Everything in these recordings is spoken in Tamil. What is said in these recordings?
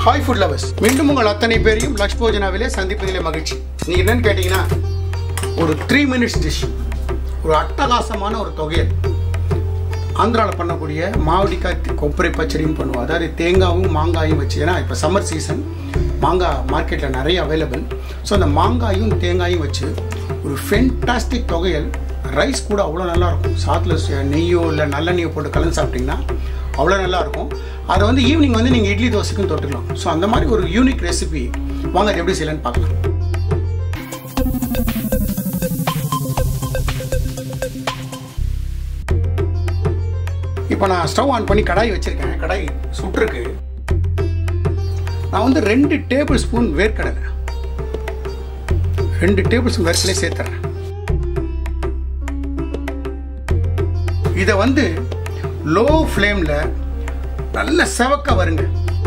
ஹாய் ஃபுட் லவர்ஸ் மீண்டும் உங்கள் அத்தனை பேரையும் லக்ஷ் போஜனாவிலே சந்திப்பதிலே மகிழ்ச்சி நீங்கள் என்னன்னு கேட்டிங்கன்னா ஒரு த்ரீ மினிட்ஸ் டிஷ் ஒரு அட்டகாசமான ஒரு தொகையல் ஆந்திராவில் பண்ணக்கூடிய மாவடிக்காய் தி- கொப்பரை பச்சடியும் பண்ணுவோம் அதாவது தேங்காயும் மாங்காயும் வச்சு ஏன்னா இப்போ சம்மர் சீசன் மாங்காய் மார்க்கெட்டில் நிறைய அவைலபிள் ஸோ அந்த மாங்காயும் தேங்காயும் வச்சு ஒரு ஃபென்டாஸ்டிக் தொகையல் ரைஸ் கூட அவ்வளோ நல்லா இருக்கும் சாத்தில் நெய்யோ இல்லை நல்லெண்ணெயோ போட்டு கலந்து சாப்பிட்டிங்கன்னா அவ்வளோ நல்லா இருக்கும் அதை வந்து ஈவினிங் வந்து நீங்கள் இட்லி தோசைக்கும் தொட்டுக்கலாம் ஸோ அந்த மாதிரி ஒரு யூனிக் ரெசிபி வாங்க அது எப்படி செய்யலான்னு பார்க்கலாம் இப்போ நான் ஸ்டவ் ஆன் பண்ணி கடாய் வச்சிருக்கேன் கடாய் சுட்டிருக்கு நான் வந்து ரெண்டு டேபிள் ஸ்பூன் வேர்க்கடலை ரெண்டு டேபிள் ஸ்பூன் வேர்க்கடலை சேர்த்துறேன் இதை வந்து லோ ஃப்ளேமில் நல்ல செவக்க வருங்க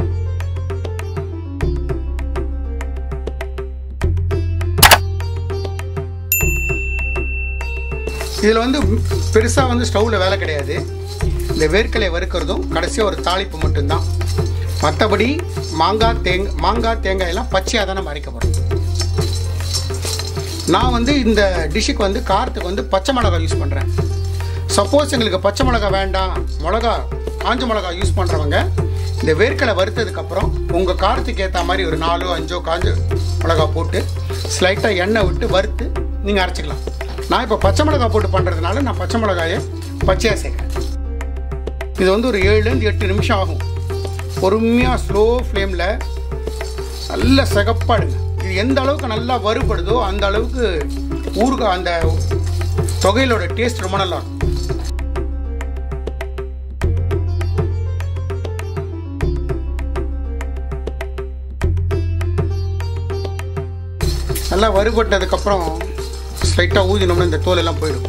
இதில் வந்து பெருசாக வந்து ஸ்டவ்வில் வேலை கிடையாது இந்த வேர்க்கலை வறுக்கிறதும் கடைசியாக ஒரு தாளிப்பு மட்டும்தான் மற்றபடி மாங்காய் தேங் மாங்காய் தேங்காயெல்லாம் பச்சையாக தான் நம்ம அரைக்க போகிறோம் நான் வந்து இந்த டிஷ்ஷுக்கு வந்து காரத்துக்கு வந்து பச்சை மிளகாய் யூஸ் பண்ணுறேன் சப்போஸ் எங்களுக்கு பச்சை மிளகாய் வேண்டாம் மிளகா காஞ்ச மிளகாய் யூஸ் பண்ணுறவங்க இந்த வேர்க்கலை வறுத்ததுக்கப்புறம் உங்கள் காரத்துக்கு ஏற்ற மாதிரி ஒரு நாலோ அஞ்சோ காஞ்ச மிளகாய் போட்டு ஸ்லைட்டாக எண்ணெய் விட்டு வறுத்து நீங்கள் அரைச்சிக்கலாம் நான் இப்போ பச்சை மிளகாய் போட்டு பண்ணுறதுனால நான் பச்சை மிளகாயை பச்சையாக சேர்க்குறேன் இது வந்து ஒரு ஏழுலேருந்து எட்டு நிமிஷம் ஆகும் பொறுமையாக ஸ்லோ ஃப்ளேமில் நல்ல சிகப்பாடுங்க இது எந்த அளவுக்கு நல்லா வறுபடுதோ அந்த அளவுக்கு ஊறுகாய் அந்த தொகையிலோட டேஸ்ட் ரொம்ப நல்லா இருக்கும் நல்லா வறுபட்டதுக்கப்புறம் ஸ்லைட்டாக ஊதினோம்னா இந்த தோல் எல்லாம் போயிடும்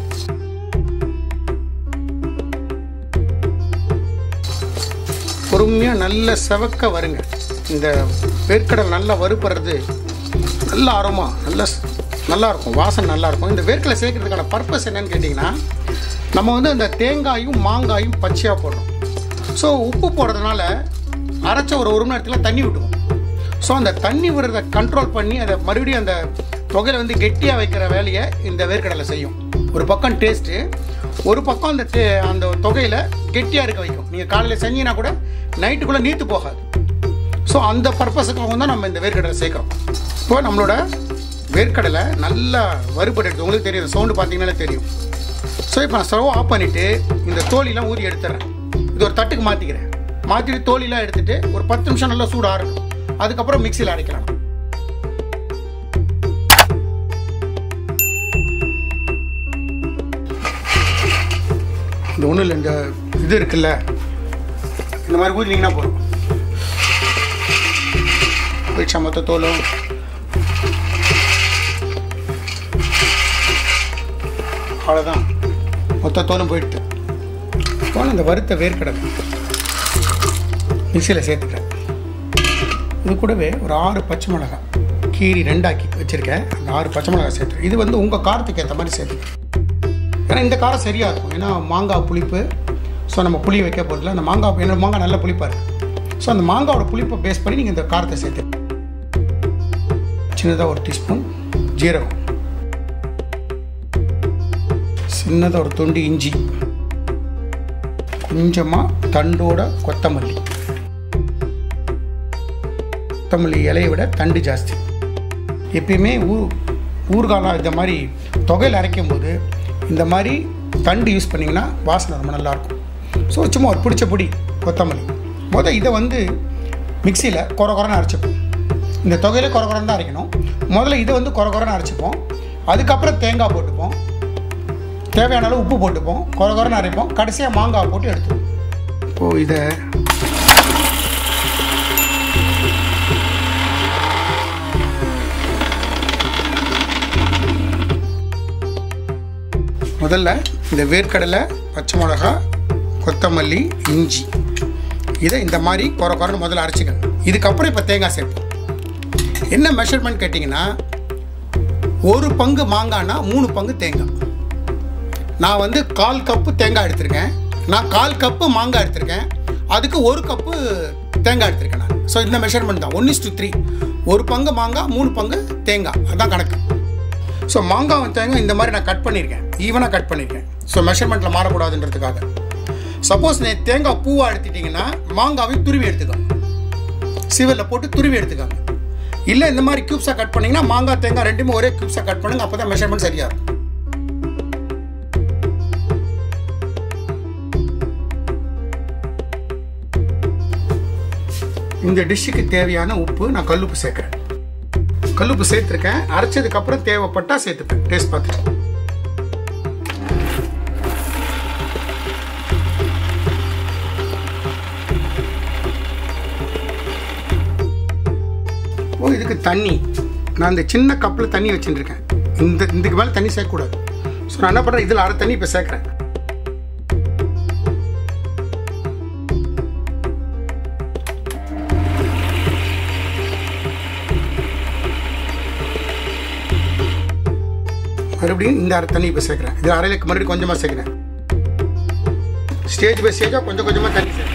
பொறுமையாக நல்ல செவக்க வருங்க இந்த வேர்க்கடல் நல்லா வறுப்படுறது நல்ல ஆரமா நல்ல ஸ்- நல்லா இருக்கும் வாசனை நல்லா இருக்கும் இந்த வேர்க்கடலை சேர்க்கறதுக்கான பர்பஸ் என்னன்னு கேட்டிங்கன்னா நம்ம வந்து அந்த தேங்காயும் மாங்காயும் பச்சையாக போடுறோம் ஸோ உப்பு போடுறதுனால அரைச்ச ஒரு ஒரு மணி நேரத்தில் தண்ணி விட்டுவோம் ஸோ அந்த தண்ணி விடுறத கண்ட்ரோல் பண்ணி அதை மறுபடியும் அந்த தொகையில் வந்து கெட்டியாக வைக்கிற வேலையை இந்த வேர்க்கடலை செய்யும் ஒரு பக்கம் டேஸ்ட்டு ஒரு பக்கம் அந்த தே அந்த தொகையில் கெட்டியாக இருக்க வைக்கும் நீங்கள் காலையில் செஞ்சீங்கன்னா கூட நைட்டுக்குள்ளே நீத்து போகாது ஸோ அந்த பர்பஸுக்காக தான் நம்ம இந்த வேர்க்கடலை சேர்க்குறோம் இப்போ நம்மளோட வேர்க்கடலை நல்லா வறுபட்டு உங்களுக்கு தெரியும் சவுண்டு பார்த்தீங்கன்னாலே தெரியும் ஸோ இப்போ நான் ஸ்டவ் ஆஃப் பண்ணிவிட்டு இந்த தோலிலாம் ஊதி எடுத்துறேன் இது ஒரு தட்டுக்கு மாற்றிக்கிறேன் மாற்றிட்டு தோலிலாம் எடுத்துட்டு ஒரு பத்து நிமிஷம் நல்லா சூடு ஆறட்டும் அதுக்கப்புறம் மிக்சியில் அரைக்கலாம் இந்த ஒன்றும் இல்லை இந்த இது இருக்குல்ல இந்த மாதிரி ஊதினீங்கன்னா போதும் போயிடுச்சா மொத்த தோலும் அவ்வளோதான் மொத்த தோலும் போயிடுது இப்போ இந்த வறுத்த வேர்க்கடலை மிக்சியில் சேர்த்துட்டேன் இது கூடவே ஒரு ஆறு பச்சை மிளகாய் கீரி ரெண்டாக்கி வச்சுருக்கேன் அந்த ஆறு பச்சை மிளகாய் சேர்த்துறேன் இது வந்து உங்கள் காரத்துக்கு ஏற்ற மாதிரி சேர்த்துக்கேன் ஏன்னா இந்த காரம் சரியாக இருக்கும் ஏன்னா மாங்காய் புளிப்பு ஸோ நம்ம புளி வைக்க போகிறதுல அந்த மாங்காய் என்னோட மாங்காய் நல்ல புளிப்பாக இருக்குது ஸோ அந்த மாங்காவோட புளிப்பை பேஸ் பண்ணி நீங்கள் இந்த காரத்தை சேர்த்து சின்னதாக ஒரு டீஸ்பூன் ஜீரகம் சின்னதாக ஒரு துண்டு இஞ்சி கொஞ்சமாக தண்டோட கொத்தமல்லி கொத்தமல்லி இலையை விட தண்டு ஜாஸ்தி எப்பயுமே ஊர் ஊர்காலம் இந்த மாதிரி தொகையில் அரைக்கும் போது இந்த மாதிரி தண்டு யூஸ் பண்ணிங்கன்னா வாசனை ரொம்ப நல்லாயிருக்கும் ஸோ சும்மா ஒரு பிடிச்ச பொடி கொத்தமல்லி முதல் இதை வந்து மிக்சியில் குறை குறைன்னு அரைச்சிப்போம் இந்த தொகையில குறை குறைன்னு தான் அரைக்கணும் முதல்ல இதை வந்து குறை குறைன்னு அரைச்சிப்போம் அதுக்கப்புறம் தேங்காய் போட்டுப்போம் தேவையான அளவு உப்பு போட்டுப்போம் குறை குறைன்னு அரைப்போம் கடைசியாக மாங்காய் போட்டு எடுத்துப்போம் இப்போது இதை முதல்ல இந்த வேர்க்கடலை பச்சை மிளகா கொத்தமல்லி இஞ்சி இதை இந்த மாதிரி குறை குறைன்னு முதல்ல அரைச்சிக்கணும் இதுக்கப்புறம் இப்போ தேங்காய் சேர்ப்போம் என்ன மெஷர்மெண்ட் கேட்டிங்கன்னா ஒரு பங்கு மாங்காய்னா மூணு பங்கு தேங்காய் நான் வந்து கால் கப்பு தேங்காய் எடுத்திருக்கேன் நான் கால் கப்பு மாங்காய் எடுத்திருக்கேன் அதுக்கு ஒரு கப்பு தேங்காய் எடுத்திருக்கேன் நான் ஸோ இந்த மெஷர்மெண்ட் தான் ஒன் இஸ் த்ரீ ஒரு பங்கு மாங்காய் மூணு பங்கு தேங்காய் அதான் கணக்கு ஸோ மாங்காய் தேங்காய் இந்த மாதிரி நான் கட் பண்ணியிருக்கேன் ஈவனாக கட் பண்ணியிருக்கேன் ஸோ மெஷர்மெண்ட்டில் மாறக்கூடாதுன்றதுக்காக சப்போஸ் நீ தேங்காய் பூவாக எடுத்துட்டிங்கன்னா மாங்காவையும் துருவி எடுத்துக்கோங்க சிவலில் போட்டு துருவி எடுத்துக்கோங்க இல்லை இந்த மாதிரி க்யூப்ஸாக கட் பண்ணிங்கன்னா மாங்காய் தேங்காய் ரெண்டுமே ஒரே க்யூப்ஸாக கட் பண்ணுங்க அப்போ தான் மெஷர்மெண்ட் சரியாக இருக்கும் இந்த டிஷ்ஷுக்கு தேவையான உப்பு நான் கல்லுப்பு சேர்க்குறேன் கல்லுப்பு சேர்த்துருக்கேன் அரைச்சதுக்கப்புறம் தேவைப்பட்டா சேர்த்துப்பேன் டேஸ்ட் பார்த்துட்டு ஓ இதுக்கு தண்ணி நான் இந்த சின்ன கப்பில் தண்ணி வச்சுருக்கேன் இந்த இதுக்கு மேலே தண்ணி சேர்க்கக்கூடாது ஸோ நான் என்ன பண்ணுறேன் இதில் அரை தண்ணி இப்போ சேர்க்குறேன் மறுபடியும் இந்த அரை தண்ணி இப்போ சேர்க்குறேன் இது அரையிலுக்கு மறுபடியும் கொஞ்சமாக சேர்க்குறேன் ஸ்டேஜ் பை ஸ்டேஜாக கொஞ்சம் கொஞ்சமாக தண்ணி சேர்க்குறேன்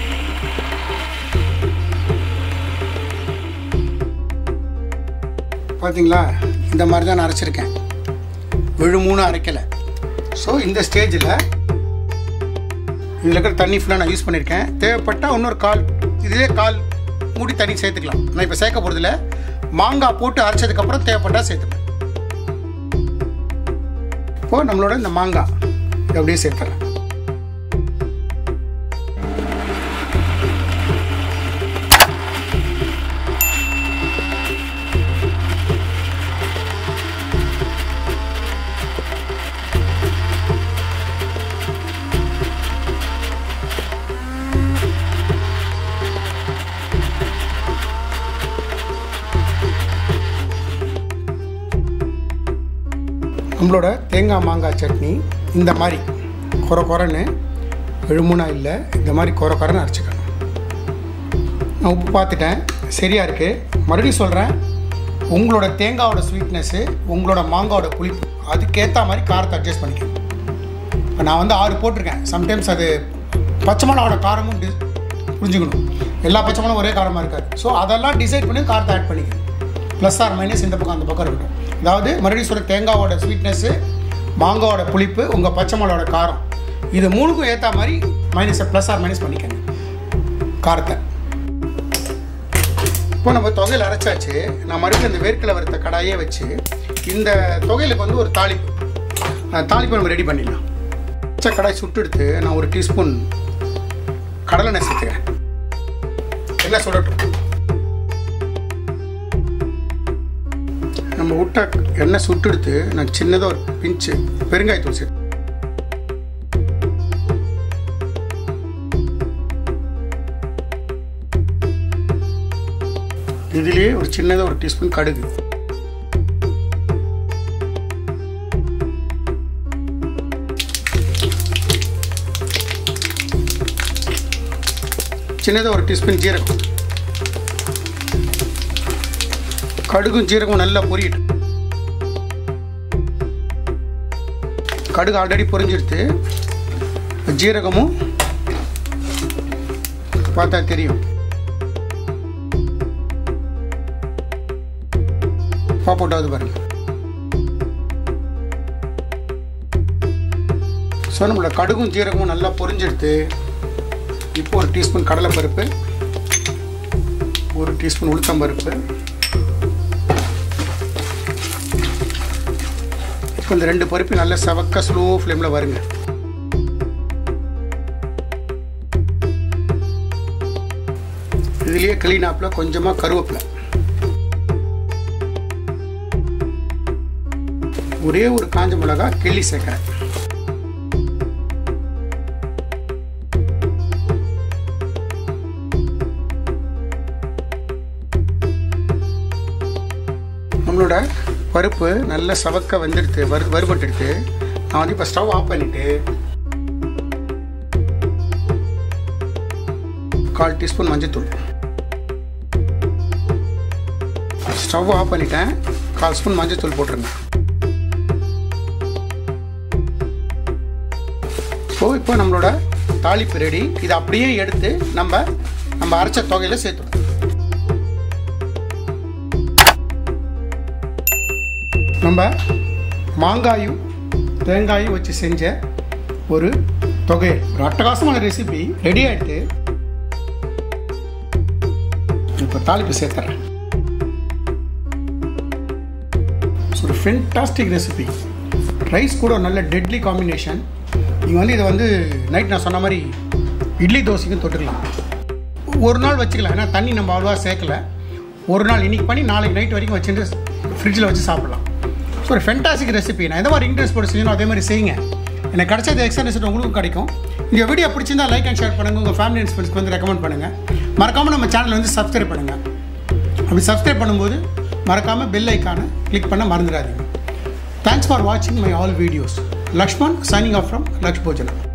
பார்த்தீங்களா இந்த மாதிரி தான் நான் அரைச்சிருக்கேன் விழுமூணு அரைக்கலை ஸோ இந்த ஸ்டேஜில் இதில் இருக்கிற தண்ணி ஃபுல்லாக நான் யூஸ் பண்ணியிருக்கேன் தேவைப்பட்டால் இன்னொரு கால் இதிலே கால் மூடி தண்ணி சேர்த்துக்கலாம் நான் இப்போ சேர்க்க போகிறதில்ல மாங்காய் போட்டு அரைச்சதுக்கப்புறம் தேவைப்பட்டால் சேர்த்துப்பேன் இப்போது நம்மளோட இந்த மாங்காய் இதை அப்படியே சேர்த்துறேன் நம்மளோட தேங்காய் மாங்காய் சட்னி இந்த மாதிரி குறை குறைன்னு எழுமுனா இல்லை இந்த மாதிரி குறை குறைன்னு அரைச்சிக்கணும் நான் உப்பு பார்த்துட்டேன் சரியாக இருக்குது மறுபடியும் சொல்கிறேன் உங்களோட தேங்காவோட ஸ்வீட்னஸ்ஸு உங்களோட மாங்காவோட புளிப்பு அதுக்கேற்ற மாதிரி காரத்தை அட்ஜஸ்ட் பண்ணிக்கணும் இப்போ நான் வந்து ஆறு போட்டிருக்கேன் சம்டைம்ஸ் அது பச்சை மிளகாவோட காரமும் டி புரிஞ்சுக்கணும் எல்லா பச்சை மிளகும் ஒரே காரமாக இருக்காது ஸோ அதெல்லாம் டிசைட் பண்ணி காரத்தை ஆட் பண்ணிக்கணும் ப்ளஸ் ஆர் மைனஸ் இந்த பக்கம் அந்த பக்கம் இருக்கட்டும் அதாவது மறுபடியும் சொல்ல தேங்காவோட ஸ்வீட்னஸ்ஸு மாங்காவோட புளிப்பு உங்கள் பச்சை மிளகாவோட காரம் இது மூணுக்கும் ஏற்ற மாதிரி மைனஸை ப்ளஸ் ஆர் மைனஸ் பண்ணிக்கங்க காரத்தை இப்போ நம்ம தொகையில் அரைச்சாச்சு நான் மறுபடியும் இந்த வேர்க்கடலை வறுத்த கடாயே வச்சு இந்த தொகையிலுக்கு வந்து ஒரு தாளிப்பு அந்த தாளிப்பை நம்ம ரெடி பண்ணிடலாம் பச்சை கடாய் சுட்டு எடுத்து நான் ஒரு டீஸ்பூன் கடலை எண்ணெய் சேர்த்துக்கிறேன் எல்லாம் சுடட்டும் நம்ம விட்ட எண்ணெய் சுட்டு எடுத்து நான் சின்னதாக ஒரு பிஞ்சு பெருங்காயத்தூள் சேர்த்து இதுலேயே ஒரு சின்னதாக ஒரு டீஸ்பூன் கடுகு சின்னதாக ஒரு டீஸ்பூன் ஜீரகம் கடுகும் ஜீரகம் நல்லா பொரியிட்டு கடுகு ஆல்ரெடி பொரிஞ்சிடுத்து ஜீரகமும் பார்த்தா தெரியும் பாப்போட்டாவது பாருங்க ஸோ நம்மளோட கடுகும் ஜீரகமும் நல்லா பொரிஞ்செடுத்து இப்போ ஒரு டீஸ்பூன் கடலைப்பருப்பு ஒரு டீஸ்பூன் உளுத்தம்பருப்பு இப்போ இந்த ரெண்டு பருப்பு நல்லா செவக்க ஸ்லோ ஃப்ளேமில் வருங்க இதுலேயே க்ளீன் ஆப்பில் கொஞ்சமாக கருவேப்பிலை ஒரே ஒரு காஞ்ச மிளகா கிள்ளி சேர்க்குறேன் நம்மளோட பருப்பு நல்லா சவக்க வெந்துடுத்து வறு வறுபட்டுடுத்து நான் வந்து இப்போ ஸ்டவ் ஆஃப் பண்ணிவிட்டு கால் டீஸ்பூன் மஞ்சத்தூள் ஸ்டவ் ஆஃப் பண்ணிட்டேன் கால் ஸ்பூன் மஞ்சத்தூள் போட்டுருங்க ஸோ இப்போ நம்மளோட தாளிப்பு ரெடி இதை அப்படியே எடுத்து நம்ம நம்ம அரைச்ச தொகையில் சேர்த்துடும் நம்ம மாங்காயும் தேங்காயும் வச்சு செஞ்ச ஒரு தொகை ஒரு அட்டகாசமான ரெசிபி ரெடி ஆகிட்டு இப்போ தாளிப்பு சேர்த்துறேன் ஒரு ஃபென்டாஸ்டிக் ரெசிபி ரைஸ் கூட ஒரு நல்ல டெட்லி காம்பினேஷன் நீங்கள் வந்து இதை வந்து நைட் நான் சொன்ன மாதிரி இட்லி தோசைக்கும் தொட்டுக்கலாம் ஒரு நாள் வச்சுக்கலாம் ஏன்னா தண்ணி நம்ம அவ்வளோவா சேர்க்கல ஒரு நாள் இன்றைக்கி பண்ணி நாளைக்கு நைட் வரைக்கும் வச்சுட்டு ஃப்ரிட்ஜில் வச்சு சாப்பிட்லாம் ஸோ ஒரு ஃபென்டாஸ்டிக் ரெசிபி நான் எந்த மாதிரி இன்ட்ரெஸ்ட் போட்டு செஞ்சணும் அதே மாதிரி செய்யுங்க எனக்கு கிடைச்சது எக்ஸ்ட்ரா ரெசிபி உங்களுக்கும் கிடைக்கும் இந்த வீடியோ பிடிச்சிருந்தா லைக் அண்ட் ஷேர் பண்ணுங்கள் உங்கள் ஃபேமிலி அண்ட் ஃப்ரெண்ட்ஸ்க்கு வந்து ரெக்கமெண்ட் பண்ணுங்கள் மறக்காமல் நம்ம சேனலை வந்து சப்ஸ்கிரைப் பண்ணுங்கள் அப்படி சப்ஸ்கிரைப் பண்ணும்போது மறக்காமல் பெல் ஐக்கானை கிளிக் பண்ண மறந்துடாதீங்க தேங்க்ஸ் ஃபார் வாட்சிங் my all videos Lakshman signing off from Laksh போஜனா